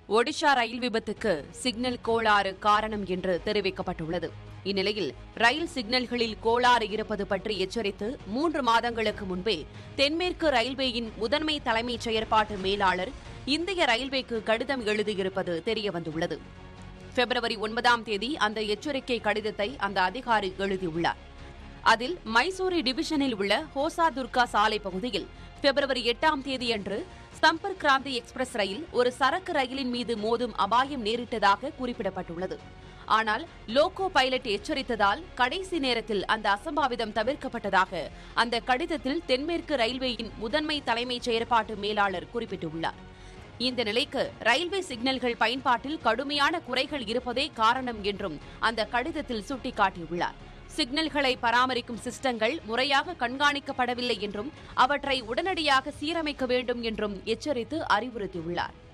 ஒடிஷா ரயில் விபத்துக்கு சிக்னல் கோளாறு காரணம் என்று தெரிவிக்கப்பட்டுள்ளது இந்நிலையில் ரயில் சிக்னல்களில் கோளாறு இருப்பது பற்றி எச்சரித்து மூன்று மாதங்களுக்கு முன்பே தென்மேற்கு ரயில்வேயின் முதன்மை தலைமைச் செயற்பாட்டு மேலாளர் இந்திய ரயில்வேக்கு கடிதம் எழுதியிருப்பது தெரியவந்துள்ளது பிப்ரவரி ஒன்பதாம் தேதி அந்த எச்சரிக்கை கடிதத்தை அந்த அதிகாரி எழுதியுள்ளார் அதில் மைசூரி டிவிஷனில் உள்ள ஹோசா துர்கா சாலை பகுதியில் பிப்ரவரி எட்டாம் தேதியன்று சம்பர்க் கிராந்தி எக்ஸ்பிரஸ் ரயில் ஒரு சரக்கு ரயிலின் மீது மோதும் அபாயம் நேரிட்டதாக குறிப்பிடப்பட்டுள்ளது ஆனால் லோகோ பைலட் எச்சரித்ததால் கடைசி நேரத்தில் அந்த அசம்பாவிதம் தவிர்க்கப்பட்டதாக அந்த கடிதத்தில் தென்மேற்கு ரயில்வேயின் முதன்மை தலைமைச் செயற்பாட்டு மேலாளர் குறிப்பிட்டுள்ளார் இந்த நிலைக்கு ரயில்வே சிக்னல்கள் பயன்பாட்டில் கடுமையான குறைகள் இருப்பதே காரணம் என்றும் அந்த கடிதத்தில் சுட்டிக்காட்டியுள்ளார் சிக்னல்களை பராமரிக்கும் சிஸ்டங்கள் முறையாக கண்காணிக்கப்படவில்லை என்றும் அவற்றை உடனடியாக சீரமைக்க வேண்டும் என்றும் எச்சரித்து அறிவுறுத்தியுள்ளார்